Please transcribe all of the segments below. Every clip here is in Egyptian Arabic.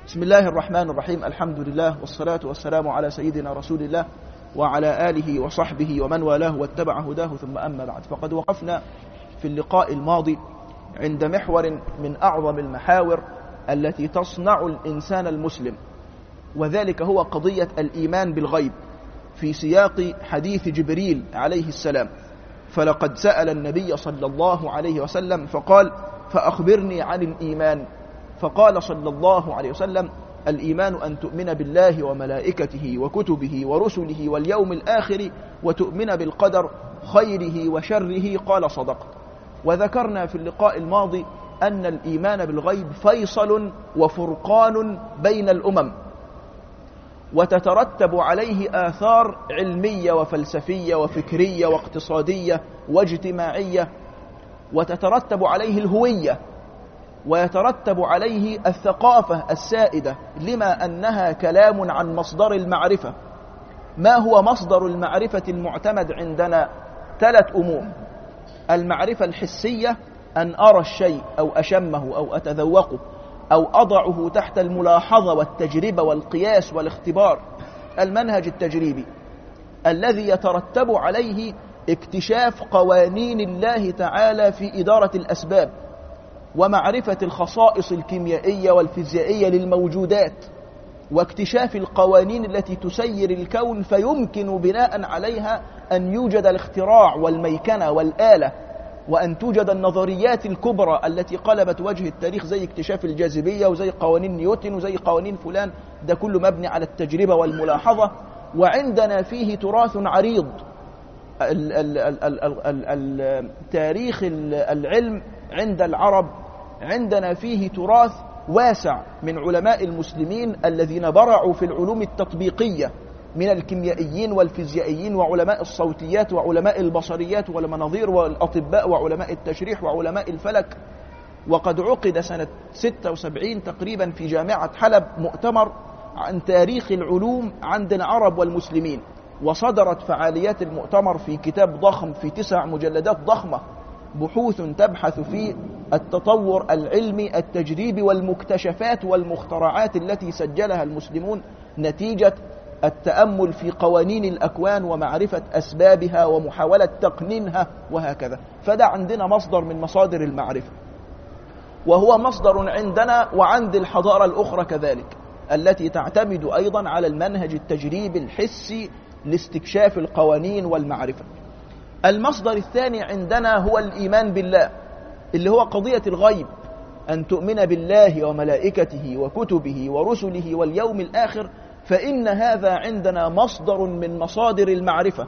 بسم الله الرحمن الرحيم الحمد لله والصلاة والسلام على سيدنا رسول الله وعلى آله وصحبه ومن والاه واتبع هداه ثم أما بعد فقد وقفنا في اللقاء الماضي عند محور من أعظم المحاور التي تصنع الإنسان المسلم وذلك هو قضية الإيمان بالغيب في سياق حديث جبريل عليه السلام فلقد سأل النبي صلى الله عليه وسلم فقال فأخبرني عن الإيمان فقال صلى الله عليه وسلم الإيمان أن تؤمن بالله وملائكته وكتبه ورسله واليوم الآخر وتؤمن بالقدر خيره وشره قال صدقت وذكرنا في اللقاء الماضي أن الإيمان بالغيب فيصل وفرقان بين الأمم وتترتب عليه آثار علمية وفلسفية وفكرية واقتصادية واجتماعية وتترتب عليه الهوية ويترتب عليه الثقافة السائدة لما أنها كلام عن مصدر المعرفة ما هو مصدر المعرفة المعتمد عندنا ثلاث أمور المعرفة الحسية أن أرى الشيء أو أشمه أو أتذوقه أو أضعه تحت الملاحظة والتجربة والقياس والاختبار المنهج التجريبي الذي يترتب عليه اكتشاف قوانين الله تعالى في إدارة الأسباب ومعرفة الخصائص الكيميائية والفيزيائية للموجودات واكتشاف القوانين التي تسير الكون فيمكن بناء عليها أن يوجد الاختراع والميكنة والآلة وأن توجد النظريات الكبرى التي قلبت وجه التاريخ زي اكتشاف الجاذبية وزي قوانين نيوتن وزي قوانين فلان ده كله مبني على التجربة والملاحظة وعندنا فيه تراث عريض تاريخ العلم عند العرب عندنا فيه تراث واسع من علماء المسلمين الذين برعوا في العلوم التطبيقية من الكيميائيين والفيزيائيين وعلماء الصوتيات وعلماء البصريات والمناظير والأطباء وعلماء التشريح وعلماء الفلك وقد عقد سنة 76 تقريبا في جامعة حلب مؤتمر عن تاريخ العلوم عند العرب والمسلمين وصدرت فعاليات المؤتمر في كتاب ضخم في تسع مجلدات ضخمة بحوث تبحث في التطور العلمي التجريبي والمكتشفات والمخترعات التي سجلها المسلمون نتيجة التأمل في قوانين الأكوان ومعرفة أسبابها ومحاولة تقنينها وهكذا فده عندنا مصدر من مصادر المعرفة وهو مصدر عندنا وعند الحضارة الأخرى كذلك التي تعتمد أيضا على المنهج التجريبي الحسي لاستكشاف القوانين والمعرفة المصدر الثاني عندنا هو الإيمان بالله اللي هو قضية الغيب أن تؤمن بالله وملائكته وكتبه ورسله واليوم الآخر فإن هذا عندنا مصدر من مصادر المعرفة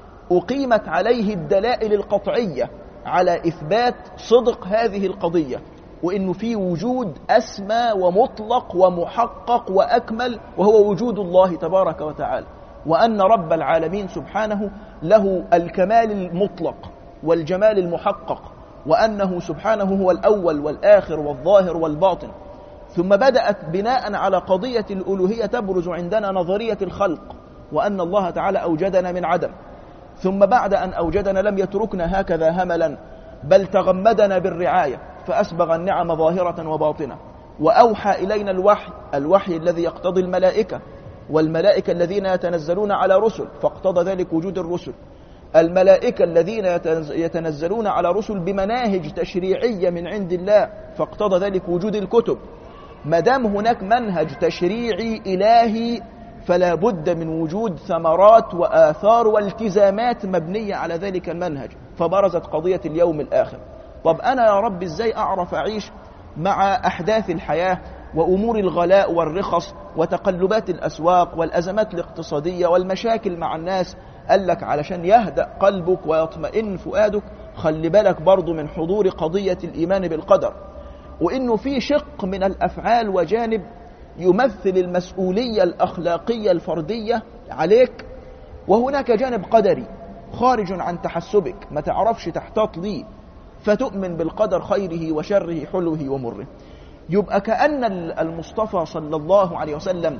أقيمت عليه الدلائل القطعية على إثبات صدق هذه القضية وإنه في وجود أسمى ومطلق ومحقق وأكمل وهو وجود الله تبارك وتعالى وأن رب العالمين سبحانه له الكمال المطلق والجمال المحقق وأنه سبحانه هو الأول والآخر والظاهر والباطن ثم بدأت بناء على قضية الألوهية تبرز عندنا نظرية الخلق وأن الله تعالى أوجدنا من عدم ثم بعد أن أوجدنا لم يتركنا هكذا هملا بل تغمدنا بالرعاية فأسبغ النعم ظاهرة وباطنة وأوحى إلينا الوحي الوحي الذي يقتضي الملائكة والملائكة الذين يتنزلون على رسل فاقتضى ذلك وجود الرسل الملائكة الذين يتنزلون على رسل بمناهج تشريعية من عند الله فاقتضى ذلك وجود الكتب ما دام هناك منهج تشريعي إلهي فلا بد من وجود ثمرات وآثار والتزامات مبنية على ذلك المنهج فبرزت قضية اليوم الآخر طب أنا يا رب إزاي أعرف أعيش مع أحداث الحياة وأمور الغلاء والرخص وتقلبات الأسواق والأزمات الاقتصادية والمشاكل مع الناس قال لك علشان يهدأ قلبك ويطمئن فؤادك خلي بالك برضو من حضور قضية الإيمان بالقدر وإنه في شق من الأفعال وجانب يمثل المسؤولية الأخلاقية الفردية عليك وهناك جانب قدري خارج عن تحسبك ما تعرفش تحتاط ليه فتؤمن بالقدر خيره وشره حلوه ومره يبقى كأن المصطفى صلى الله عليه وسلم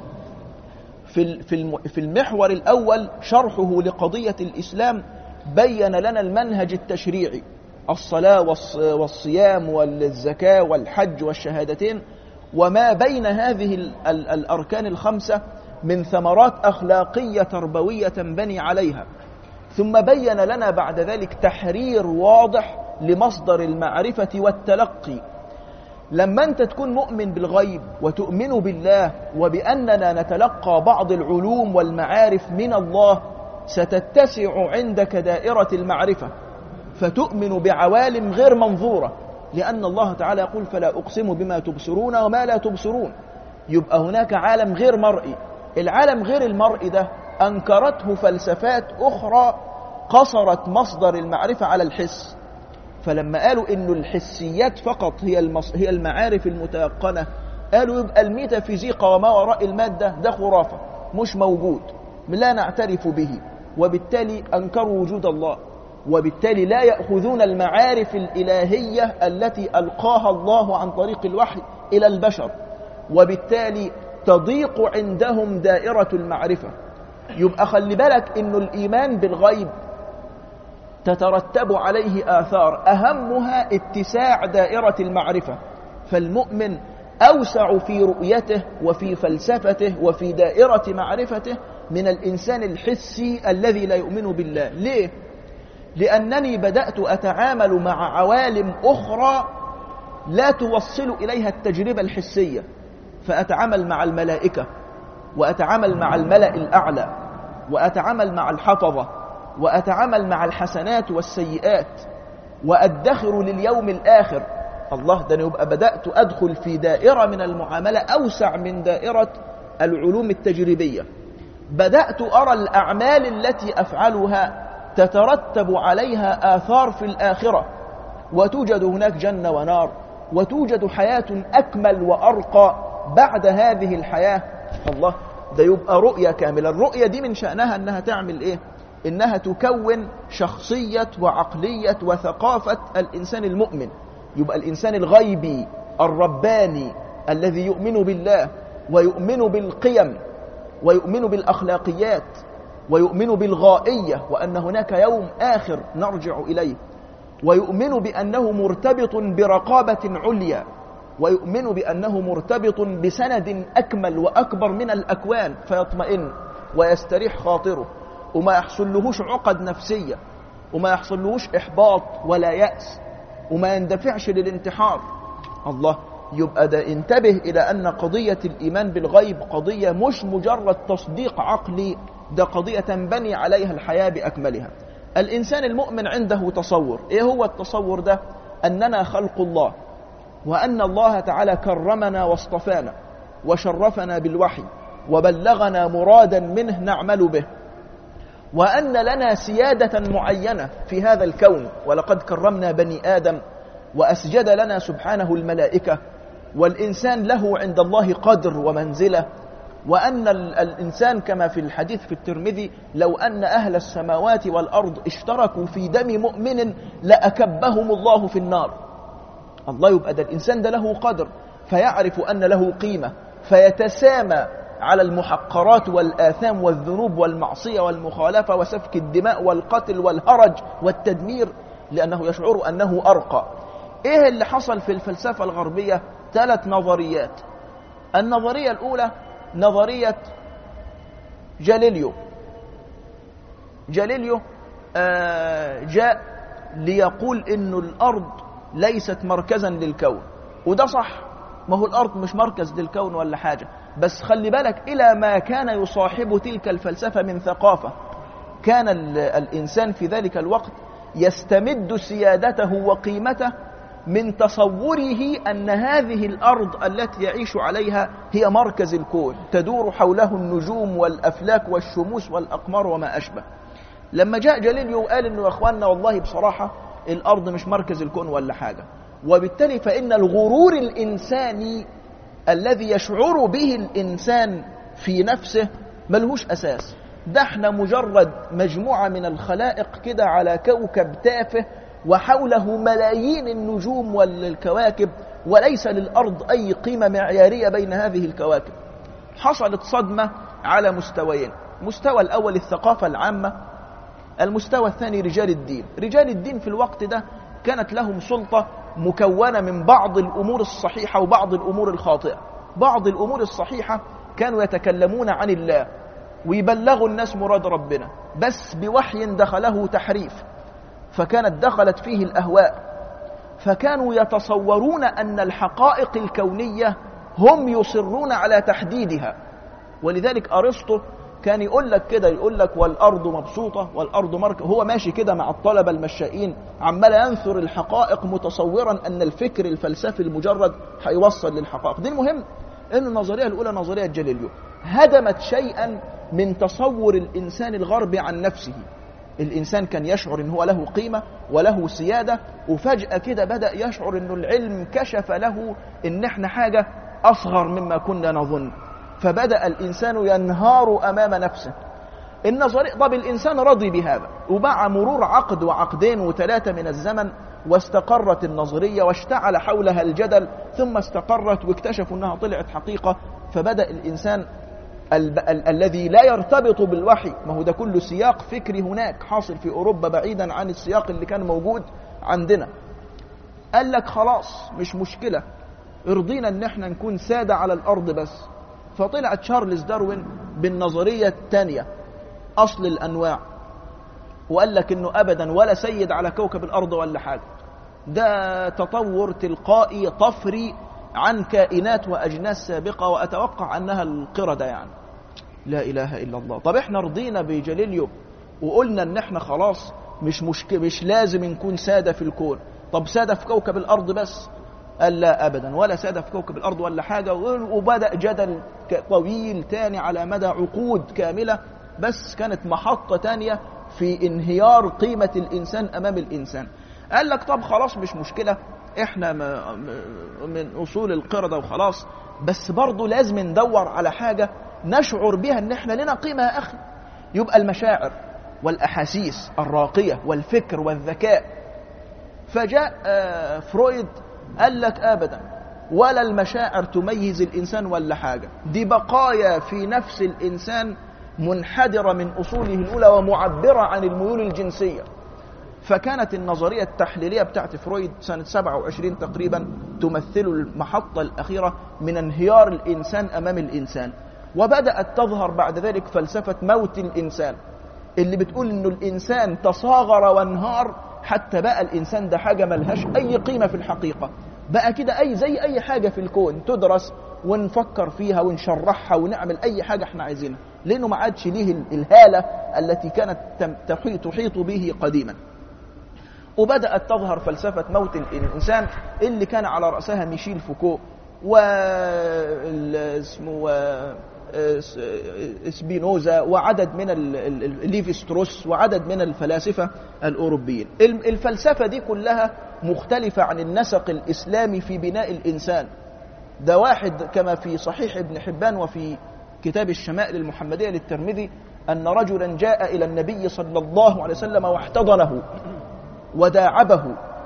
في في المحور الأول شرحه لقضية الإسلام بين لنا المنهج التشريعي الصلاة والصيام والزكاة والحج والشهادتين وما بين هذه ال ال الأركان الخمسة من ثمرات أخلاقية تربوية تنبني عليها ثم بين لنا بعد ذلك تحرير واضح لمصدر المعرفة والتلقي لما أنت تكون مؤمن بالغيب وتؤمن بالله وبأننا نتلقى بعض العلوم والمعارف من الله ستتسع عندك دائرة المعرفة فتؤمن بعوالم غير منظورة لأن الله تعالى يقول فلا أقسم بما تبصرون وما لا تبصرون يبقى هناك عالم غير مرئي العالم غير المرئي ده أنكرته فلسفات أخرى قصرت مصدر المعرفة على الحس فلما قالوا إنه الحسيات فقط هي المص... هي المعارف المتيقنة قالوا يبقى الميتافيزيقا وما وراء المادة ده خرافة مش موجود لا نعترف به وبالتالي أنكروا وجود الله وبالتالي لا يأخذون المعارف الإلهية التي ألقاها الله عن طريق الوحي إلى البشر وبالتالي تضيق عندهم دائرة المعرفة يبقى خلي بالك إنه الإيمان بالغيب تترتب عليه آثار أهمها اتساع دائرة المعرفة فالمؤمن أوسع في رؤيته وفي فلسفته وفي دائرة معرفته من الإنسان الحسي الذي لا يؤمن بالله ليه؟ لأنني بدأت أتعامل مع عوالم أخرى لا توصل إليها التجربة الحسية فأتعامل مع الملائكة وأتعامل مع الملأ الأعلى وأتعامل مع الحفظة وأتعامل مع الحسنات والسيئات وأدخر لليوم الآخر الله ده يبقى بدأت أدخل في دائرة من المعاملة أوسع من دائرة العلوم التجريبية بدأت أرى الأعمال التي أفعلها تترتب عليها آثار في الآخرة وتوجد هناك جنة ونار وتوجد حياة أكمل وأرقى بعد هذه الحياة الله ده يبقى رؤية كاملة الرؤية دي من شأنها أنها تعمل إيه إنها تكون شخصية وعقلية وثقافة الإنسان المؤمن يبقى الإنسان الغيبي الرباني الذي يؤمن بالله ويؤمن بالقيم ويؤمن بالأخلاقيات ويؤمن بالغائية وأن هناك يوم آخر نرجع إليه ويؤمن بأنه مرتبط برقابة عليا ويؤمن بأنه مرتبط بسند أكمل وأكبر من الأكوان فيطمئن ويستريح خاطره وما يحصل لهوش عقد نفسية وما يحصل لهوش إحباط ولا يأس وما يندفعش للانتحار الله يبقى ده انتبه إلى أن قضية الإيمان بالغيب قضية مش مجرد تصديق عقلي ده قضية تنبني عليها الحياة بأكملها الإنسان المؤمن عنده تصور إيه هو التصور ده أننا خلق الله وأن الله تعالى كرمنا واصطفانا وشرفنا بالوحي وبلغنا مرادا منه نعمل به وأن لنا سيادة معينة في هذا الكون ولقد كرمنا بني آدم وأسجد لنا سبحانه الملائكة والإنسان له عند الله قدر ومنزلة وأن الإنسان كما في الحديث في الترمذي لو أن أهل السماوات والأرض اشتركوا في دم مؤمن لأكبهم الله في النار الله يبقى ده الإنسان ده له قدر فيعرف أن له قيمة فيتسامى على المحقرات والآثام والذنوب والمعصية والمخالفة وسفك الدماء والقتل والهرج والتدمير لأنه يشعر أنه أرقى إيه اللي حصل في الفلسفة الغربية ثلاث نظريات النظرية الأولى نظرية جاليليو جاليليو آه جاء ليقول إنه الأرض ليست مركزا للكون وده صح ما هو الأرض مش مركز للكون ولا حاجة بس خلي بالك إلى ما كان يصاحب تلك الفلسفة من ثقافة كان الإنسان في ذلك الوقت يستمد سيادته وقيمته من تصوره أن هذه الأرض التي يعيش عليها هي مركز الكون تدور حوله النجوم والأفلاك والشموس والأقمار وما أشبه لما جاء جاليليو وقال أنه يا أخواننا والله بصراحة الأرض مش مركز الكون ولا حاجة وبالتالي فإن الغرور الإنساني الذي يشعر به الإنسان في نفسه ملهوش أساس ده احنا مجرد مجموعة من الخلائق كده على كوكب تافه وحوله ملايين النجوم والكواكب وليس للأرض أي قيمة معيارية بين هذه الكواكب حصلت صدمة على مستويين مستوى الأول الثقافة العامة المستوى الثاني رجال الدين رجال الدين في الوقت ده كانت لهم سلطة مكونة من بعض الأمور الصحيحة وبعض الأمور الخاطئة بعض الأمور الصحيحة كانوا يتكلمون عن الله ويبلغوا الناس مراد ربنا بس بوحي دخله تحريف فكانت دخلت فيه الأهواء فكانوا يتصورون أن الحقائق الكونية هم يصرون على تحديدها ولذلك أرسطو كان يقول لك كده يقول لك والأرض مبسوطة والأرض مركة هو ماشي كده مع الطلبة المشائين عمال ينثر الحقائق متصورا أن الفكر الفلسفي المجرد هيوصل للحقائق دي المهم أن النظرية الأولى نظرية جاليليو هدمت شيئا من تصور الإنسان الغربي عن نفسه الإنسان كان يشعر أن هو له قيمة وله سيادة وفجأة كده بدأ يشعر أن العلم كشف له أن احنا حاجة أصغر مما كنا نظن فبدأ الإنسان ينهار أمام نفسه النظرية طب الإنسان رضي بهذا ومع مرور عقد وعقدين وثلاثة من الزمن واستقرت النظرية واشتعل حولها الجدل ثم استقرت واكتشفوا أنها طلعت حقيقة فبدأ الإنسان ال ال الذي لا يرتبط بالوحي ما هو ده كله سياق فكري هناك حاصل في أوروبا بعيدا عن السياق اللي كان موجود عندنا قال لك خلاص مش مشكلة ارضينا ان احنا نكون سادة على الأرض بس فطلع تشارلز داروين بالنظرية الثانية أصل الأنواع وقال لك انه ابدا ولا سيد على كوكب الارض ولا حاجه ده تطور تلقائي طفري عن كائنات واجناس سابقه واتوقع انها القرده يعني لا اله الا الله طب احنا رضينا بجاليليو وقلنا ان احنا خلاص مش مشك... مش لازم نكون ساده في الكون طب ساده في كوكب الارض بس قال لا ابدا ولا ساده في كوكب الارض ولا حاجه وبدا جدل طويل تاني على مدى عقود كامله بس كانت محطه تانيه في انهيار قيمة الإنسان أمام الإنسان قال لك طب خلاص مش مشكلة إحنا من أصول القردة وخلاص بس برضه لازم ندور على حاجة نشعر بها إن إحنا لنا قيمة يا أخي يبقى المشاعر والأحاسيس الراقية والفكر والذكاء فجاء فرويد قال لك أبدا ولا المشاعر تميز الإنسان ولا حاجة دي بقايا في نفس الإنسان منحدرة من أصوله الأولى ومعبرة عن الميول الجنسية فكانت النظرية التحليلية بتاعت فرويد سنة 27 تقريبا تمثل المحطة الأخيرة من انهيار الإنسان أمام الإنسان وبدأت تظهر بعد ذلك فلسفة موت الإنسان اللي بتقول إنه الإنسان تصاغر وانهار حتى بقى الإنسان ده حاجة ملهاش أي قيمة في الحقيقة بقى كده أي زي أي حاجة في الكون تدرس ونفكر فيها ونشرحها ونعمل أي حاجة احنا عايزينها لأنه ما عادش ليه الهالة التي كانت تحيط به قديما وبدأت تظهر فلسفة موت الإنسان اللي كان على رأسها ميشيل فوكو و اسمه سبينوزا وعدد من ليفي ستروس وعدد من الفلاسفة الأوروبيين الفلسفة دي كلها مختلفة عن النسق الإسلامي في بناء الإنسان ده واحد كما في صحيح ابن حبان وفي كتاب الشمائل المحمدية للترمذي أن رجلا جاء إلى النبي صلى الله عليه وسلم واحتضنه وداعبه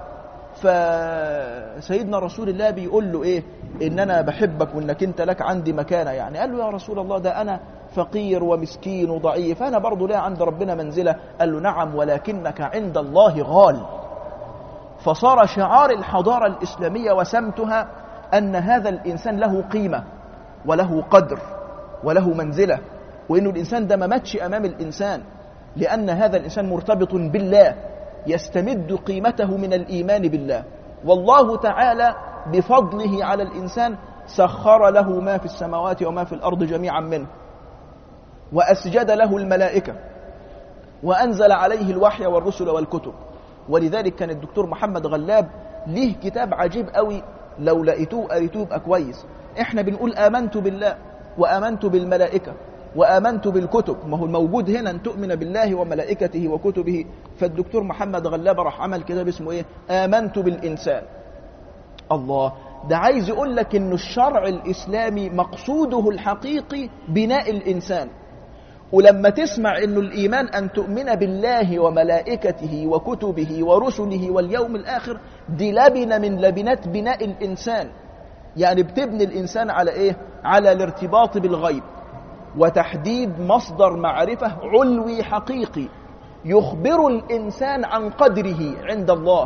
فسيدنا رسول الله بيقول له إيه إن أنا بحبك وإنك أنت لك عندي مكانة يعني قال له يا رسول الله ده أنا فقير ومسكين وضعيف أنا برضو لا عند ربنا منزلة قال له نعم ولكنك عند الله غال فصار شعار الحضارة الإسلامية وسمتها أن هذا الإنسان له قيمة وله قدر وله منزلة وإنه الإنسان ده ما ماتش أمام الإنسان لأن هذا الإنسان مرتبط بالله يستمد قيمته من الإيمان بالله والله تعالى بفضله على الإنسان سخر له ما في السماوات وما في الأرض جميعا منه وأسجد له الملائكة وأنزل عليه الوحي والرسل والكتب ولذلك كان الدكتور محمد غلاب ليه كتاب عجيب قوي لو لقيتوه قريتوه يبقى كويس احنا بنقول آمنت بالله وآمنت بالملائكة وآمنت بالكتب ما هو الموجود هنا أن تؤمن بالله وملائكته وكتبه فالدكتور محمد غلاب راح عمل كتاب اسمه إيه آمنت بالإنسان الله ده عايز يقول لك إنه الشرع الإسلامي مقصوده الحقيقي بناء الإنسان ولما تسمع إنه الإيمان أن تؤمن بالله وملائكته وكتبه ورسله واليوم الآخر دي لبنة من لبنات بناء الإنسان يعني بتبني الإنسان على إيه؟ على الارتباط بالغيب وتحديد مصدر معرفة علوي حقيقي يخبر الإنسان عن قدره عند الله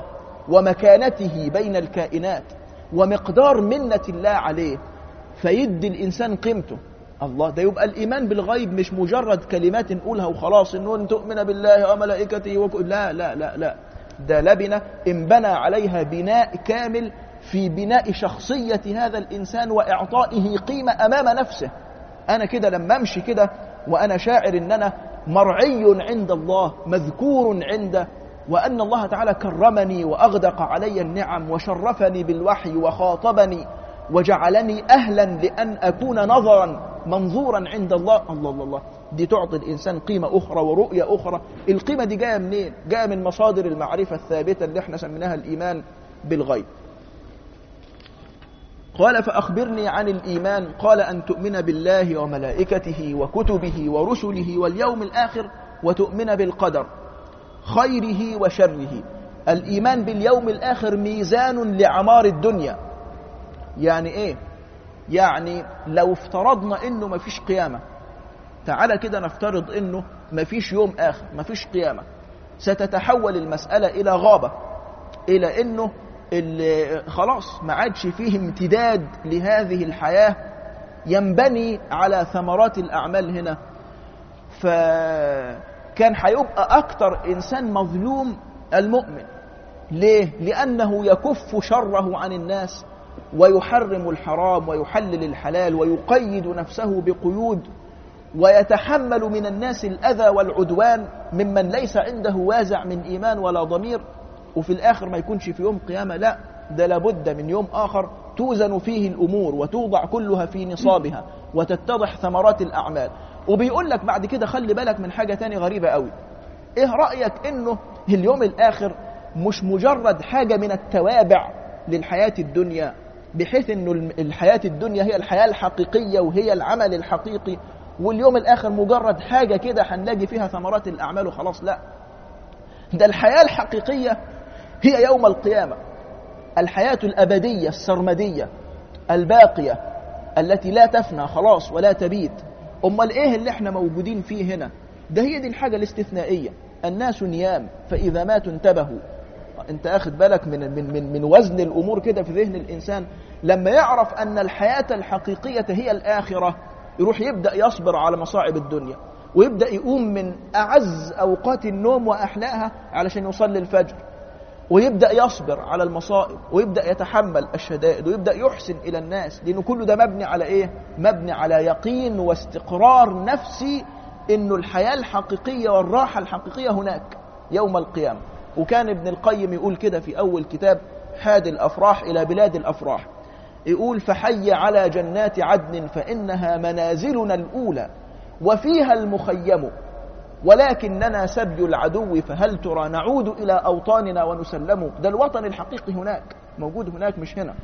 ومكانته بين الكائنات ومقدار منة الله عليه فيدي الإنسان قيمته الله ده يبقى الإيمان بالغيب مش مجرد كلمات نقولها وخلاص إنه تؤمن بالله وملائكته وك... لا لا لا لا ده لبنة انبنى عليها بناء كامل في بناء شخصية هذا الإنسان وإعطائه قيمة أمام نفسه أنا كده لما أمشي كده وأنا شاعر إن أنا مرعي عند الله مذكور عنده وأن الله تعالى كرمني وأغدق علي النعم وشرفني بالوحي وخاطبني وجعلني أهلا لأن أكون نظرا منظورا عند الله الله الله الله دي تعطي الإنسان قيمة أخرى ورؤية أخرى القيمة دي جاية منين؟ جاية من مصادر المعرفة الثابتة اللي احنا سميناها الإيمان بالغيب قال فأخبرني عن الإيمان قال أن تؤمن بالله وملائكته وكتبه ورسله واليوم الآخر وتؤمن بالقدر خيره وشره الإيمان باليوم الآخر ميزان لعمار الدنيا يعني إيه؟ يعني لو افترضنا إنه مفيش قيامة تعالى كده نفترض إنه مفيش يوم آخر مفيش قيامة ستتحول المسألة إلى غابة إلى إنه اللي خلاص ما عادش فيه امتداد لهذه الحياة ينبني على ثمرات الأعمال هنا فكان هيبقى أكتر إنسان مظلوم المؤمن ليه؟ لأنه يكف شره عن الناس ويحرم الحرام ويحلل الحلال ويقيد نفسه بقيود ويتحمل من الناس الأذى والعدوان ممن ليس عنده وازع من إيمان ولا ضمير وفي الآخر ما يكونش في يوم قيامة لا ده لابد من يوم آخر توزن فيه الأمور وتوضع كلها في نصابها وتتضح ثمرات الأعمال وبيقول لك بعد كده خلي بالك من حاجة تاني غريبة قوي إيه رأيك إنه اليوم الآخر مش مجرد حاجة من التوابع للحياة الدنيا بحيث إنه الحياة الدنيا هي الحياة الحقيقية وهي العمل الحقيقي واليوم الآخر مجرد حاجة كده هنلاقي فيها ثمرات الأعمال وخلاص لا ده الحياة الحقيقية هي يوم القيامة الحياة الأبدية السرمدية الباقية التي لا تفنى خلاص ولا تبيد أمال إيه اللي احنا موجودين فيه هنا ده هي دي الحاجة الاستثنائية الناس نيام فإذا ماتوا انتبهوا انت اخد بالك من, من, من, من وزن الأمور كده في ذهن الإنسان لما يعرف أن الحياة الحقيقية هي الآخرة يروح يبدأ يصبر على مصاعب الدنيا ويبدأ يقوم من أعز أوقات النوم وأحلاها علشان يصلي الفجر ويبدأ يصبر على المصائب ويبدأ يتحمل الشدائد ويبدأ يحسن إلى الناس لأن كل ده مبني على إيه؟ مبني على يقين واستقرار نفسي إنه الحياة الحقيقية والراحة الحقيقية هناك يوم القيامة وكان ابن القيم يقول كده في أول كتاب حاد الأفراح إلى بلاد الأفراح يقول فحي على جنات عدن فإنها منازلنا الأولى وفيها المخيم ولكننا سبي العدو فهل ترى نعود إلى أوطاننا ونسلم ده الوطن الحقيقي هناك موجود هناك مش هنا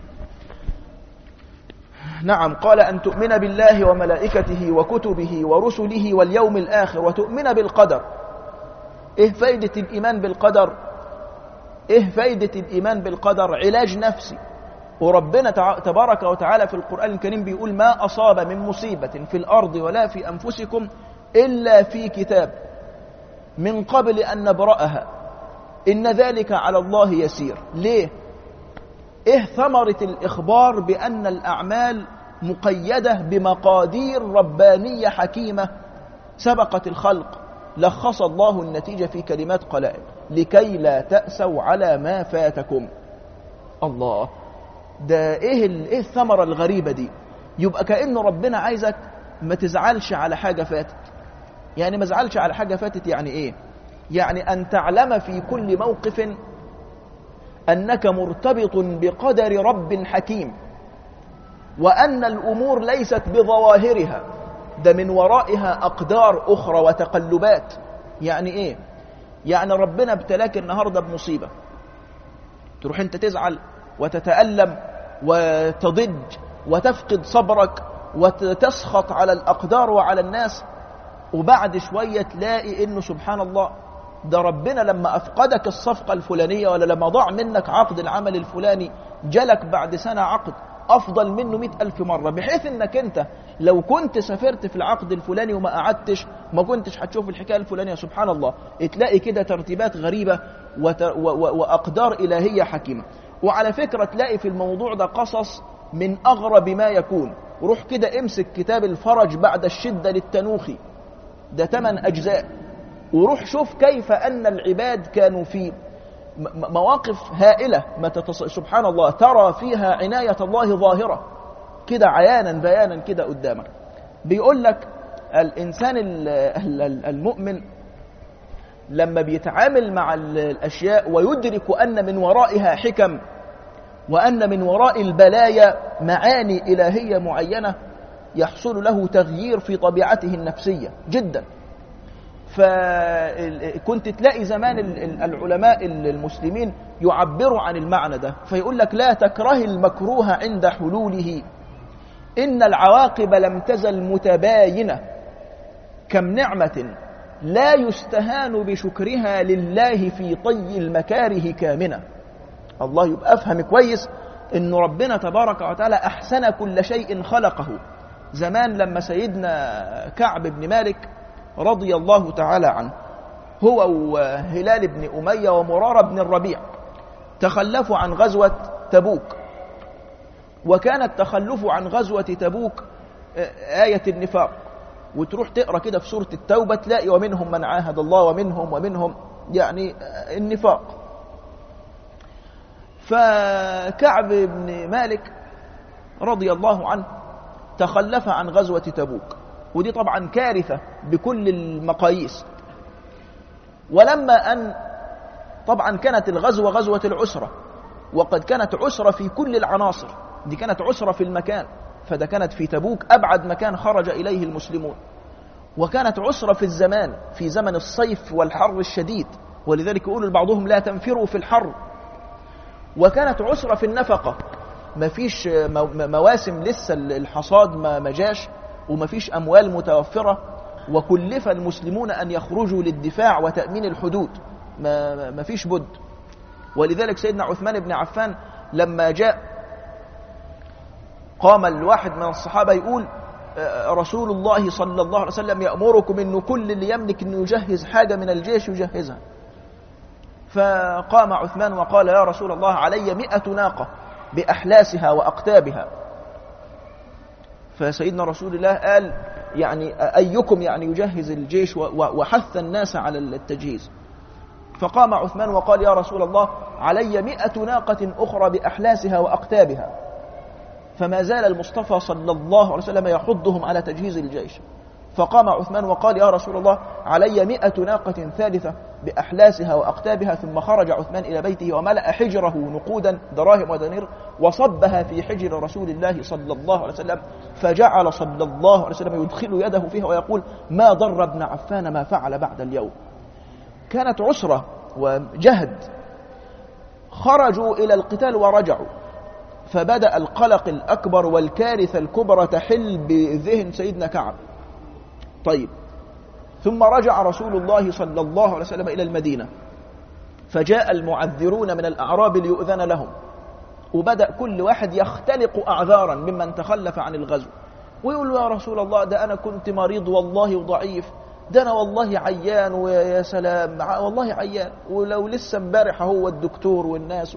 نعم قال أن تؤمن بالله وملائكته وكتبه ورسله واليوم الآخر وتؤمن بالقدر إيه فايدة الإيمان بالقدر إيه فايدة الإيمان بالقدر علاج نفسي وربنا تبارك وتعالى في القرآن الكريم بيقول ما أصاب من مصيبة في الأرض ولا في أنفسكم إلا في كتاب من قبل أن نبرأها إن ذلك على الله يسير ليه؟ إيه ثمرة الإخبار بأن الأعمال مقيدة بمقادير ربانية حكيمة سبقت الخلق لخص الله النتيجة في كلمات قلائل لكي لا تأسوا على ما فاتكم الله ده ايه ايه الثمره الغريبه دي يبقى كانه ربنا عايزك ما تزعلش على حاجه فاتت يعني ما تزعلش على حاجه فاتت يعني ايه يعني ان تعلم في كل موقف انك مرتبط بقدر رب حكيم وان الامور ليست بظواهرها ده من ورائها اقدار اخرى وتقلبات يعني ايه يعني ربنا ابتلاك النهارده بمصيبه تروح انت تزعل وتتألم وتضج وتفقد صبرك وتسخط على الأقدار وعلى الناس وبعد شوية تلاقي إنه سبحان الله ده ربنا لما أفقدك الصفقة الفلانية ولا لما ضاع منك عقد العمل الفلاني جلك بعد سنة عقد أفضل منه مئة ألف مرة بحيث إنك أنت لو كنت سافرت في العقد الفلاني وما قعدتش ما كنتش هتشوف الحكايه الفلانيه سبحان الله تلاقي كده ترتيبات غريبه وت... و... و... واقدار الهيه حكيمه وعلى فكره تلاقي في الموضوع ده قصص من اغرب ما يكون روح كده امسك كتاب الفرج بعد الشده للتنوخي ده ثمان اجزاء وروح شوف كيف ان العباد كانوا في مواقف هائله ما تتص... سبحان الله ترى فيها عنايه الله ظاهره كده عيانا بيانا كده قدامك بيقول لك الإنسان المؤمن لما بيتعامل مع الأشياء ويدرك أن من ورائها حكم وأن من وراء البلايا معاني إلهية معينة يحصل له تغيير في طبيعته النفسية جدا فكنت تلاقي زمان العلماء المسلمين يعبروا عن المعنى ده فيقول لك لا تكره المكروه عند حلوله إن العواقب لم تزل متباينة كم نعمة لا يستهان بشكرها لله في طي المكاره كامنة الله يبقى أفهم كويس إن ربنا تبارك وتعالى أحسن كل شيء خلقه زمان لما سيدنا كعب بن مالك رضي الله تعالى عنه هو وهلال بن أمية ومرارة بن الربيع تخلفوا عن غزوة تبوك وكان التخلف عن غزوة تبوك آية النفاق وتروح تقرا كده في سورة التوبة تلاقي ومنهم من عاهد الله ومنهم ومنهم يعني النفاق فكعب بن مالك رضي الله عنه تخلف عن غزوة تبوك ودي طبعا كارثة بكل المقاييس ولما أن طبعا كانت الغزوة غزوة العسرة وقد كانت عسرة في كل العناصر دي كانت عسرة في المكان فده كانت في تبوك أبعد مكان خرج إليه المسلمون وكانت عسرة في الزمان في زمن الصيف والحر الشديد ولذلك يقول بعضهم لا تنفروا في الحر وكانت عسرة في النفقة ما فيش مواسم لسه الحصاد ما جاش وما فيش أموال متوفرة وكلف المسلمون أن يخرجوا للدفاع وتأمين الحدود ما, ما فيش بد ولذلك سيدنا عثمان بن عفان لما جاء قام الواحد من الصحابة يقول رسول الله صلى الله عليه وسلم يأمركم أنه كل اللي يملك أنه يجهز حاجة من الجيش يجهزها فقام عثمان وقال يا رسول الله علي مئة ناقة بأحلاسها وأقتابها فسيدنا رسول الله قال يعني أيكم يعني يجهز الجيش وحث الناس على التجهيز فقام عثمان وقال يا رسول الله علي مئة ناقة أخرى بأحلاسها وأقتابها فما زال المصطفى صلى الله عليه وسلم يحضهم على تجهيز الجيش فقام عثمان وقال يا رسول الله علي مئة ناقة ثالثة بأحلاسها وأقتابها ثم خرج عثمان إلى بيته وملأ حجره نقودا دراهم ودنير وصبها في حجر رسول الله صلى الله عليه وسلم فجعل صلى الله عليه وسلم يدخل يده فيها ويقول ما ضر ابن عفان ما فعل بعد اليوم كانت عسرة وجهد خرجوا إلى القتال ورجعوا فبدأ القلق الأكبر والكارثة الكبرى تحل بذهن سيدنا كعب طيب ثم رجع رسول الله صلى الله عليه وسلم إلى المدينة فجاء المعذرون من الأعراب ليؤذن لهم وبدأ كل واحد يختلق أعذارا ممن تخلف عن الغزو ويقول يا رسول الله ده أنا كنت مريض والله وضعيف ده أنا والله عيان ويا سلام والله عيان ولو لسه امبارح هو الدكتور والناس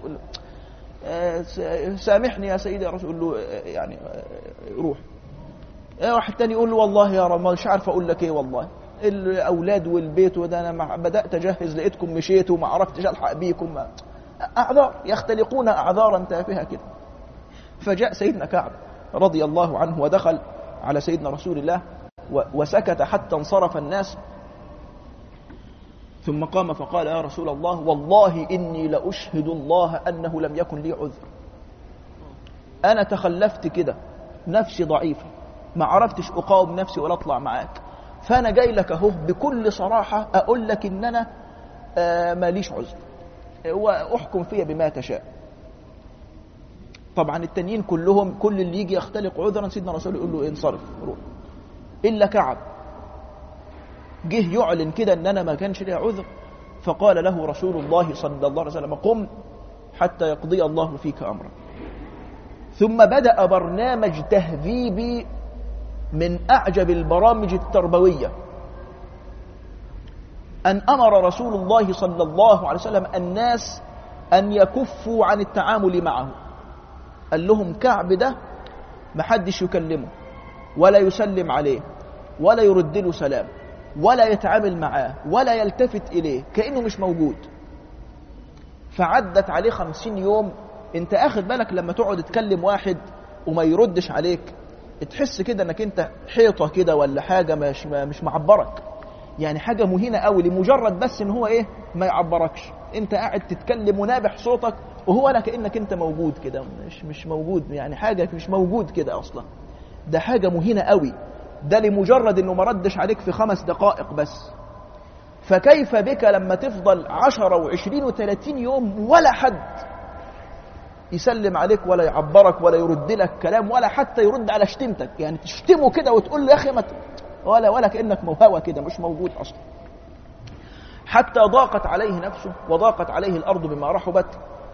سامحني يا سيدي يا رسول له يعني روح واحد تاني يقول له والله يا رب مش عارف اقول لك ايه والله الاولاد والبيت وده انا بدات اجهز لقيتكم مشيتوا وما عرفتش الحق بيكم اعذار يختلقون اعذارا تافهه كده فجاء سيدنا كعب رضي الله عنه ودخل على سيدنا رسول الله وسكت حتى انصرف الناس ثم قام فقال يا رسول الله والله إني لأشهد الله أنه لم يكن لي عذر أنا تخلفت كده نفسي ضعيفة ما عرفتش أقاوم نفسي ولا أطلع معاك فأنا جاي لك أهو بكل صراحة أقول لك إن أنا آه ماليش عذر وأحكم فيها بما تشاء طبعا التانيين كلهم كل اللي يجي يختلق عذرا سيدنا رسول يقول له انصرف روح إلا كعب جه يعلن كده ان انا ما كانش لي عذر فقال له رسول الله صلى الله عليه وسلم قم حتى يقضي الله فيك امرا ثم بدا برنامج تهذيبي من اعجب البرامج التربويه أن أمر رسول الله صلى الله عليه وسلم الناس أن يكفوا عن التعامل معه قال لهم كعب ده محدش يكلمه ولا يسلم عليه ولا يرد له سلام ولا يتعامل معاه ولا يلتفت إليه كأنه مش موجود فعدت عليه خمسين يوم انت اخد بالك لما تقعد تكلم واحد وما يردش عليك تحس كده انك انت حيطة كده ولا حاجة مش, مش معبرك يعني حاجة مهينة قوي لمجرد بس ان هو ايه ما يعبركش انت قاعد تتكلم ونابح صوتك وهو لا كأنك انت موجود كده مش مش موجود يعني حاجة مش موجود كده اصلا ده حاجة مهينة قوي ده لمجرد انه ما ردش عليك في خمس دقائق بس فكيف بك لما تفضل عشرة وعشرين وثلاثين يوم ولا حد يسلم عليك ولا يعبرك ولا يرد لك كلام ولا حتى يرد على شتمتك يعني تشتمه كده وتقول له يا اخي ما ولا ولا كانك موهوه كده مش موجود اصلا حتى ضاقت عليه نفسه وضاقت عليه الارض بما رحبت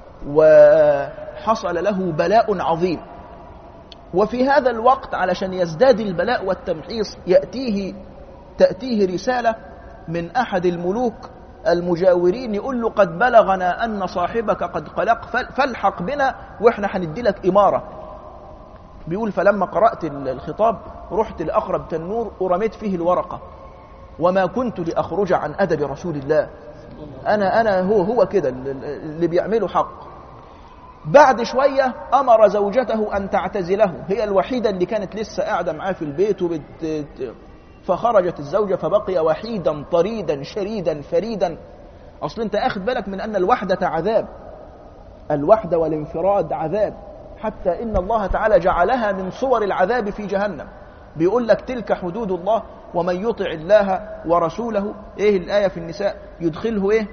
وحصل له بلاء عظيم وفي هذا الوقت علشان يزداد البلاء والتمحيص ياتيه تاتيه رساله من احد الملوك المجاورين يقول له قد بلغنا ان صاحبك قد قلق فالحق بنا واحنا هندي لك اماره بيقول فلما قرات الخطاب رحت لاقرب تنور ورميت فيه الورقه وما كنت لاخرج عن ادب رسول الله انا انا هو هو كده اللي بيعمله حق بعد شويه امر زوجته ان تعتزله هي الوحيده اللي كانت لسه قاعده معاه في البيت وبت فخرجت الزوجة فبقي وحيدا طريدا شريدا فريدا أصل أنت أخذ بالك من أن الوحدة عذاب الوحدة والانفراد عذاب حتى إن الله تعالى جعلها من صور العذاب في جهنم بيقول لك تلك حدود الله ومن يطع الله ورسوله إيه الآية في النساء يدخله إيه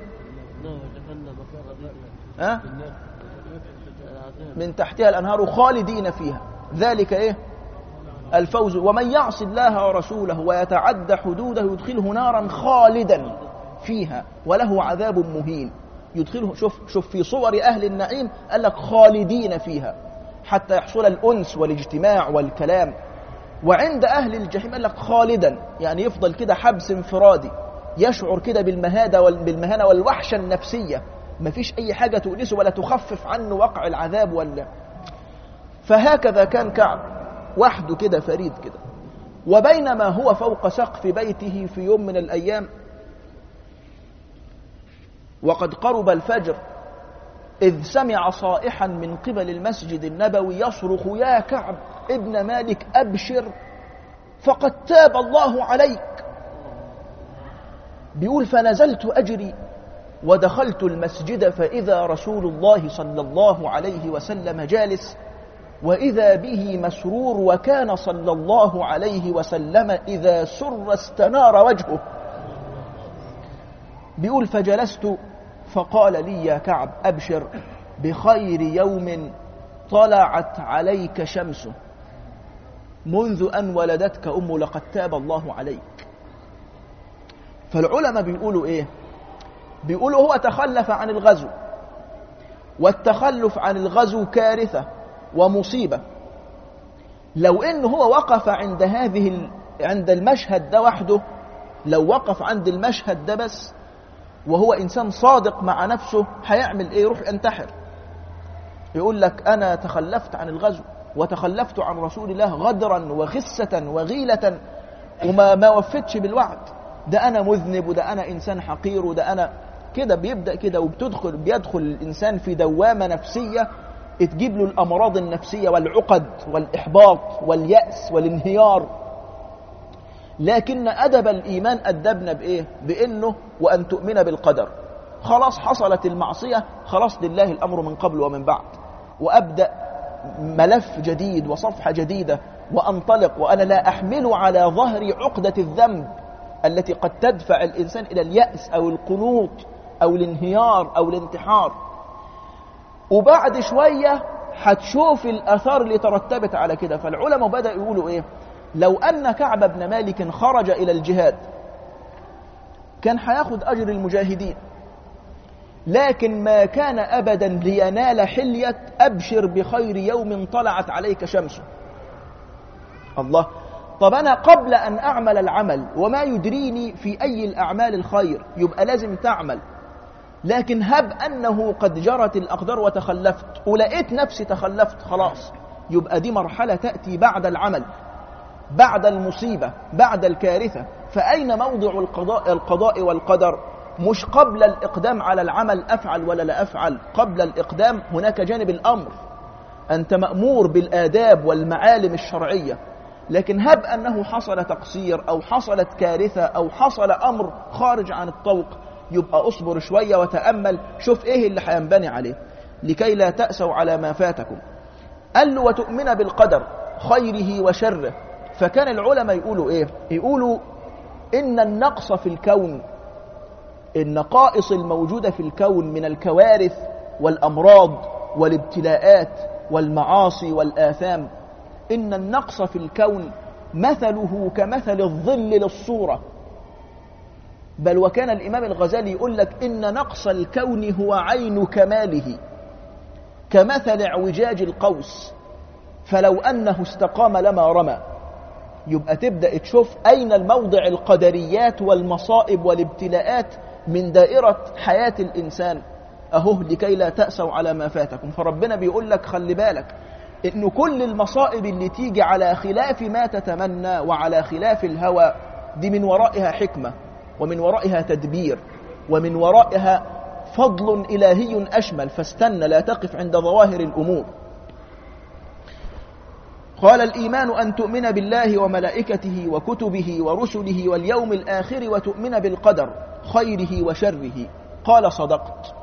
أه؟ من تحتها الأنهار خالدين فيها ذلك إيه الفوز ومن يعص الله ورسوله ويتعدى حدوده يدخله نارا خالدا فيها وله عذاب مهين يدخله شوف شوف في صور اهل النعيم قال لك خالدين فيها حتى يحصل الانس والاجتماع والكلام وعند اهل الجحيم قال لك خالدا يعني يفضل كده حبس انفرادي يشعر كده بالمهاده بالمهانه والوحشه النفسيه ما فيش اي حاجه تؤنسه ولا تخفف عنه وقع العذاب ولا فهكذا كان كعب وحده كده فريد كده وبينما هو فوق سقف بيته في يوم من الأيام وقد قرب الفجر إذ سمع صائحا من قبل المسجد النبوي يصرخ يا كعب ابن مالك أبشر فقد تاب الله عليك بيقول فنزلت أجري ودخلت المسجد فإذا رسول الله صلى الله عليه وسلم جالس وإذا به مسرور وكان صلى الله عليه وسلم إذا سر استنار وجهه بيقول فجلست فقال لي يا كعب أبشر بخير يوم طلعت عليك شمسه منذ أن ولدتك أم لقد تاب الله عليك فالعلماء بيقولوا إيه بيقولوا هو تخلف عن الغزو والتخلف عن الغزو كارثة ومصيبة لو إن هو وقف عند هذه ال... عند المشهد ده وحده لو وقف عند المشهد ده بس وهو إنسان صادق مع نفسه هيعمل إيه يروح ينتحر يقول لك أنا تخلفت عن الغزو وتخلفت عن رسول الله غدرا وخسة وغيلة وما ما وفتش بالوعد ده أنا مذنب وده أنا إنسان حقير وده أنا كده بيبدأ كده وبتدخل بيدخل الإنسان في دوامة نفسية تجيب له الأمراض النفسية والعقد والإحباط واليأس والانهيار لكن أدب الإيمان أدبنا بإيه؟ بإنه وأن تؤمن بالقدر خلاص حصلت المعصية خلاص لله الأمر من قبل ومن بعد وأبدأ ملف جديد وصفحة جديدة وأنطلق وأنا لا أحمل على ظهري عقدة الذنب التي قد تدفع الإنسان إلى اليأس أو القنوط أو الانهيار أو الانتحار وبعد شوية هتشوف الأثار اللي ترتبت على كده فالعلماء بدأ يقولوا إيه لو أن كعب بن مالك خرج إلى الجهاد كان هياخد أجر المجاهدين لكن ما كان أبدا لينال حلية أبشر بخير يوم طلعت عليك شمسه الله طب أنا قبل أن أعمل العمل وما يدريني في أي الأعمال الخير يبقى لازم تعمل لكن هب أنه قد جرت الأقدار وتخلفت ولقيت نفسي تخلفت خلاص يبقى دي مرحلة تأتي بعد العمل بعد المصيبة بعد الكارثة فأين موضع القضاء, القضاء والقدر مش قبل الإقدام على العمل أفعل ولا لا أفعل قبل الإقدام هناك جانب الأمر أنت مأمور بالآداب والمعالم الشرعية لكن هب أنه حصل تقصير أو حصلت كارثة أو حصل أمر خارج عن الطوق يبقى أصبر شوية وتأمل شوف إيه اللي هينبني عليه لكي لا تأسوا على ما فاتكم قال له وتؤمن بالقدر خيره وشره فكان العلماء يقولوا إيه يقولوا إن النقص في الكون النقائص الموجودة في الكون من الكوارث والأمراض والابتلاءات والمعاصي والآثام إن النقص في الكون مثله كمثل الظل للصورة بل وكان الإمام الغزالي يقول لك إن نقص الكون هو عين كماله كمثل اعوجاج القوس فلو أنه استقام لما رمى يبقى تبدأ تشوف أين الموضع القدريات والمصائب والابتلاءات من دائرة حياة الإنسان أهو لكي لا تأسوا على ما فاتكم فربنا بيقول لك خلي بالك إن كل المصائب اللي تيجي على خلاف ما تتمنى وعلى خلاف الهوى دي من ورائها حكمة ومن ورائها تدبير ومن ورائها فضل إلهي أشمل فاستنى لا تقف عند ظواهر الأمور قال الإيمان أن تؤمن بالله وملائكته وكتبه ورسله واليوم الآخر وتؤمن بالقدر خيره وشره قال صدقت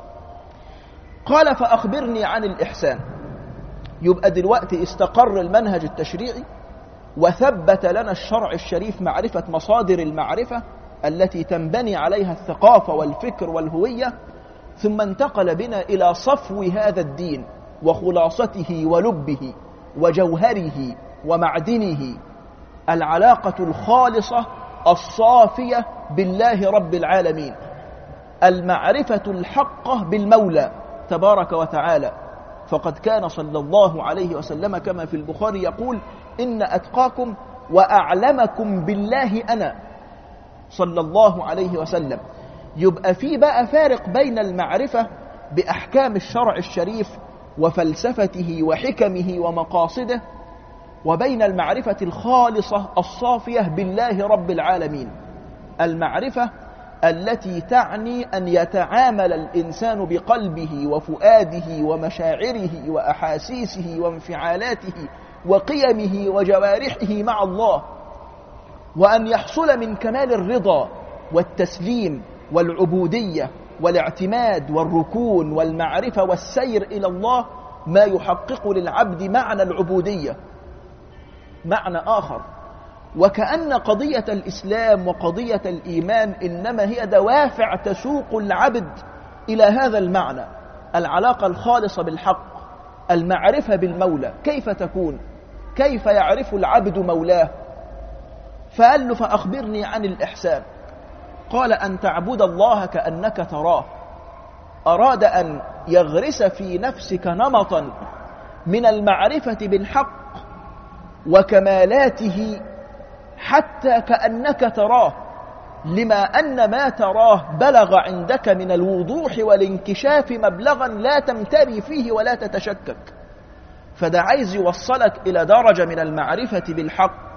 قال فأخبرني عن الإحسان يبقى دلوقتي استقر المنهج التشريعي وثبت لنا الشرع الشريف معرفة مصادر المعرفة التي تنبني عليها الثقافة والفكر والهوية ثم انتقل بنا إلى صفو هذا الدين وخلاصته ولبه وجوهره ومعدنه العلاقة الخالصة الصافية بالله رب العالمين المعرفة الحقة بالمولى تبارك وتعالى فقد كان صلى الله عليه وسلم كما في البخاري يقول إن أتقاكم وأعلمكم بالله أنا صلى الله عليه وسلم يبقى في بقى فارق بين المعرفة بأحكام الشرع الشريف وفلسفته وحكمه ومقاصده وبين المعرفة الخالصة الصافية بالله رب العالمين المعرفة التي تعني أن يتعامل الإنسان بقلبه وفؤاده ومشاعره وأحاسيسه وانفعالاته وقيمه وجوارحه مع الله وأن يحصل من كمال الرضا والتسليم والعبودية والاعتماد والركون والمعرفة والسير إلى الله ما يحقق للعبد معنى العبودية معنى آخر وكأن قضية الإسلام وقضية الإيمان إنما هي دوافع تسوق العبد إلى هذا المعنى العلاقة الخالصة بالحق المعرفة بالمولى كيف تكون كيف يعرف العبد مولاه فقال له فأخبرني عن الإحسان قال أن تعبد الله كأنك تراه أراد أن يغرس في نفسك نمطا من المعرفة بالحق وكمالاته حتى كأنك تراه لما أن ما تراه بلغ عندك من الوضوح والانكشاف مبلغا لا تمتري فيه ولا تتشكك فده عايز يوصلك إلى درجة من المعرفة بالحق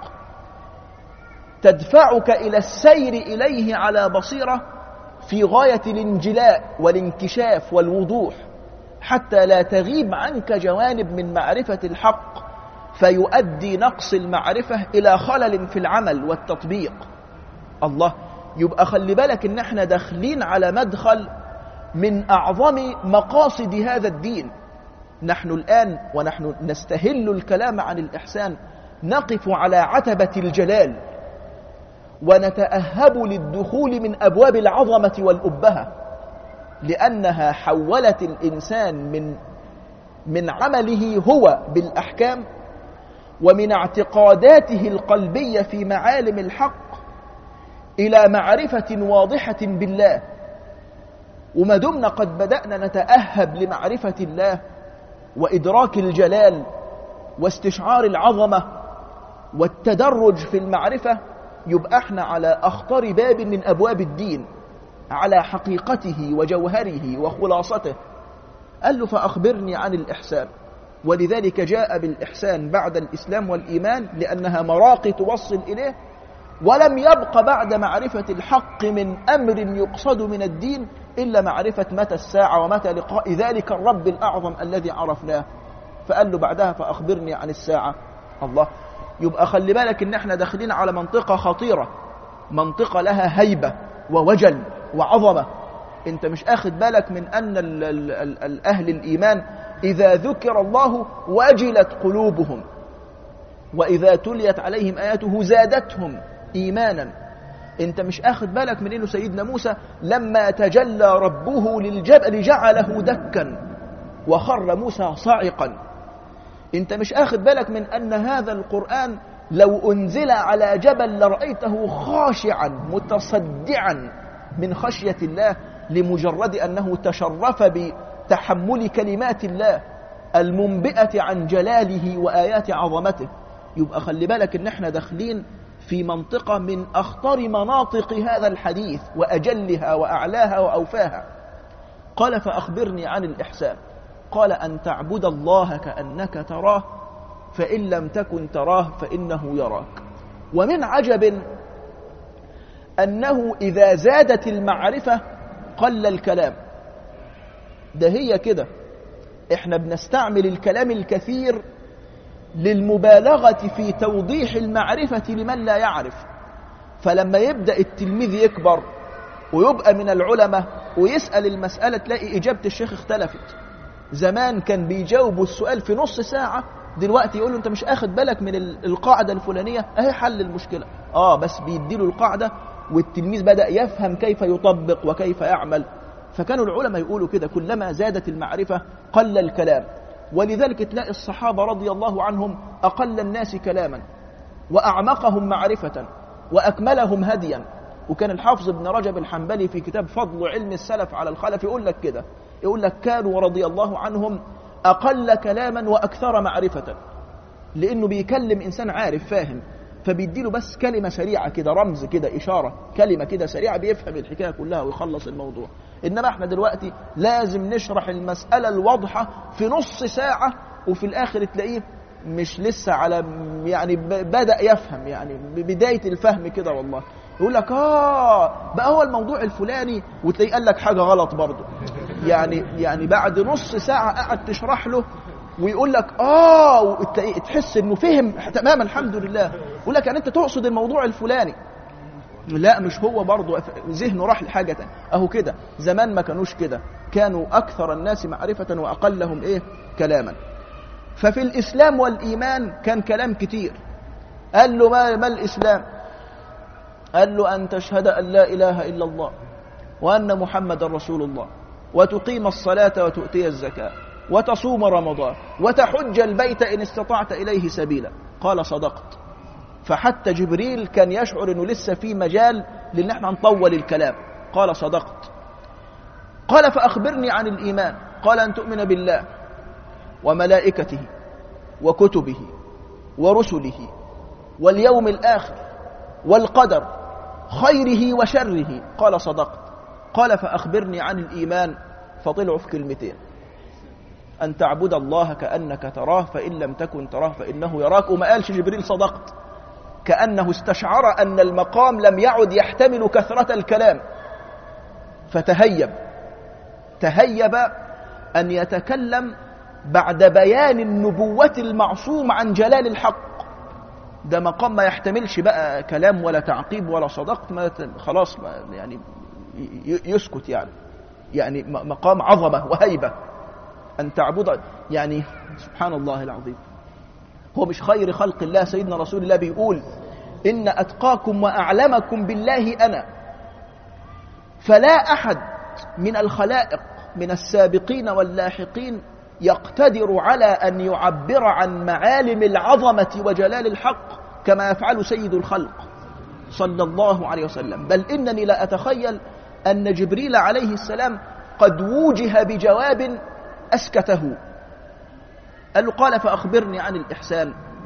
تدفعك إلى السير إليه على بصيرة في غاية الانجلاء والانكشاف والوضوح حتى لا تغيب عنك جوانب من معرفة الحق فيؤدي نقص المعرفة إلى خلل في العمل والتطبيق الله يبقى خلي بالك إن احنا داخلين على مدخل من أعظم مقاصد هذا الدين نحن الآن ونحن نستهل الكلام عن الإحسان نقف على عتبة الجلال ونتأهب للدخول من أبواب العظمة والأبهة لأنها حولت الإنسان من من عمله هو بالأحكام ومن اعتقاداته القلبية في معالم الحق إلى معرفة واضحة بالله وما دمنا قد بدأنا نتأهب لمعرفة الله وإدراك الجلال واستشعار العظمة والتدرج في المعرفة يبقى احنا على أخطر باب من أبواب الدين على حقيقته وجوهره وخلاصته قال له فأخبرني عن الإحسان ولذلك جاء بالإحسان بعد الإسلام والإيمان لأنها مراقي توصل إليه ولم يبق بعد معرفة الحق من أمر يقصد من الدين إلا معرفة متى الساعة ومتى لقاء ذلك الرب الأعظم الذي عرفناه فقال له بعدها فأخبرني عن الساعة الله يبقى خلي بالك إن احنا داخلين على منطقة خطيرة منطقة لها هيبة ووجل وعظمة انت مش اخد بالك من ان ال ال ال ال اهل الايمان اذا ذكر الله وجلت قلوبهم واذا تليت عليهم اياته زادتهم ايمانا انت مش اخد بالك من انه سيدنا موسى لما تجلى ربه للجبل جعله دكا وخر موسى صاعقا انت مش اخد بالك من ان هذا القران لو انزل على جبل لرايته خاشعا متصدعا من خشيه الله لمجرد انه تشرف بتحمل كلمات الله المنبئه عن جلاله وايات عظمته يبقى خلي بالك ان احنا داخلين في منطقه من اخطر مناطق هذا الحديث واجلها واعلاها واوفاها قال فاخبرني عن الاحسان قال ان تعبد الله كانك تراه فان لم تكن تراه فانه يراك ومن عجب انه اذا زادت المعرفه قل الكلام ده هي كده احنا بنستعمل الكلام الكثير للمبالغة في توضيح المعرفة لمن لا يعرف فلما يبدأ التلميذ يكبر ويبقى من العلماء ويسأل المسألة تلاقي إجابة الشيخ اختلفت زمان كان بيجاوبوا السؤال في نص ساعة دلوقتي يقول له انت مش اخد بالك من القاعدة الفلانية اهي حل المشكلة اه بس بيديله القاعدة والتلميذ بدأ يفهم كيف يطبق وكيف يعمل فكانوا العلماء يقولوا كده كلما زادت المعرفة قل الكلام ولذلك تلاقي الصحابة رضي الله عنهم أقل الناس كلاما وأعمقهم معرفة وأكملهم هديا وكان الحافظ ابن رجب الحنبلي في كتاب فضل علم السلف على الخلف يقول لك كده يقول لك كانوا رضي الله عنهم أقل كلاما وأكثر معرفة لأنه بيكلم إنسان عارف فاهم فبيديله بس كلمة سريعة كده رمز كده إشارة كلمة كده سريعة بيفهم الحكاية كلها ويخلص الموضوع إنما إحنا دلوقتي لازم نشرح المسألة الواضحة في نص ساعة وفي الآخر تلاقيه مش لسه على يعني بدأ يفهم يعني بداية الفهم كده والله يقول لك آه بقى هو الموضوع الفلاني وتلاقيه قال لك حاجة غلط برضه يعني يعني بعد نص ساعة قاعد تشرح له ويقول لك اه تحس انه فهم تمام الحمد لله يقول لك يعني انت تقصد الموضوع الفلاني لا مش هو برضه ذهنه راح لحاجه تانية اهو كده زمان ما كانوش كده كانوا اكثر الناس معرفه واقلهم ايه كلاما ففي الاسلام والايمان كان كلام كتير قال له ما, ما الاسلام قال له ان تشهد ان لا اله الا الله وان محمد رسول الله وتقيم الصلاه وتؤتي الزكاه وتصوم رمضان وتحج البيت إن استطعت إليه سبيلا قال صدقت فحتى جبريل كان يشعر أنه لسه في مجال لأن احنا نطول الكلام قال صدقت قال فأخبرني عن الإيمان قال أن تؤمن بالله وملائكته وكتبه ورسله واليوم الآخر والقدر خيره وشره قال صدقت قال فأخبرني عن الإيمان فطلعوا في كلمتين أن تعبد الله كأنك تراه فإن لم تكن تراه فإنه يراك وما قالش جبريل صدقت كأنه استشعر أن المقام لم يعد يحتمل كثرة الكلام فتهيب تهيب أن يتكلم بعد بيان النبوة المعصوم عن جلال الحق ده مقام ما يحتملش بقى كلام ولا تعقيب ولا صدقت ما خلاص ما يعني يسكت يعني يعني مقام عظمة وهيبة أن تعبد يعني سبحان الله العظيم هو مش خير خلق الله سيدنا رسول الله بيقول إن أتقاكم وأعلمكم بالله أنا فلا أحد من الخلائق من السابقين واللاحقين يقتدر على أن يعبر عن معالم العظمة وجلال الحق كما يفعل سيد الخلق صلى الله عليه وسلم بل إنني لا أتخيل أن جبريل عليه السلام قد وجه بجواب أسكته قال له قال فأخبرني عن الإحسان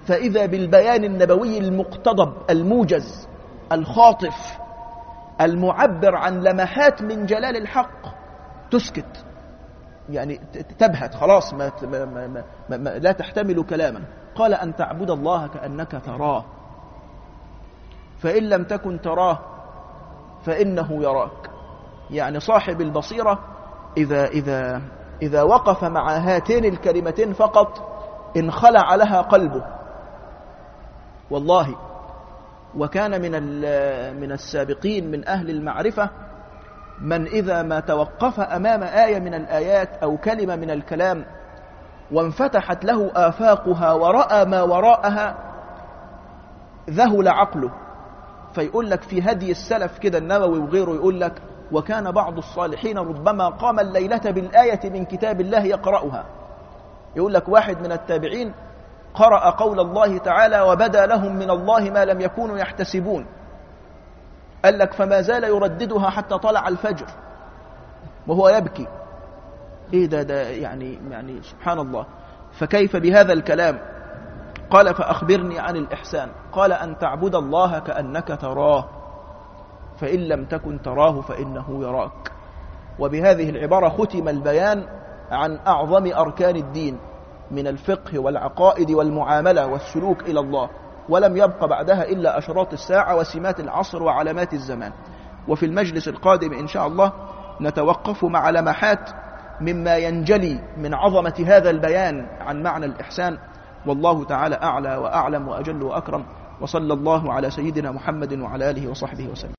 فإذا بالبيان النبوي المقتضب الموجز الخاطف المعبر عن لمحات من جلال الحق تسكت يعني تبهت خلاص ما, ما, ما, ما, ما لا تحتمل كلاما قال أن تعبد الله كأنك تراه فإن لم تكن تراه فإنه يراك يعني صاحب البصيرة إذا, إذا, إذا وقف مع هاتين الكلمتين فقط انخلع لها قلبه والله وكان من من السابقين من أهل المعرفة من إذا ما توقف أمام آية من الآيات أو كلمة من الكلام وانفتحت له آفاقها ورأى ما وراءها ذهل عقله فيقول لك في هدي السلف كده النووي وغيره يقول لك وكان بعض الصالحين ربما قام الليلة بالآية من كتاب الله يقرأها يقول لك واحد من التابعين قرأ قول الله تعالى وبدا لهم من الله ما لم يكونوا يحتسبون قال لك فما زال يرددها حتى طلع الفجر وهو يبكي ايه ده ده يعني يعني سبحان الله فكيف بهذا الكلام قال فأخبرني عن الإحسان قال أن تعبد الله كأنك تراه فإن لم تكن تراه فإنه يراك وبهذه العبارة ختم البيان عن أعظم أركان الدين من الفقه والعقائد والمعاملة والسلوك إلى الله ولم يبق بعدها إلا أشراط الساعة وسمات العصر وعلامات الزمان وفي المجلس القادم إن شاء الله نتوقف مع لمحات مما ينجلي من عظمة هذا البيان عن معنى الإحسان والله تعالى أعلى وأعلم وأجل وأكرم وصلى الله على سيدنا محمد وعلى آله وصحبه وسلم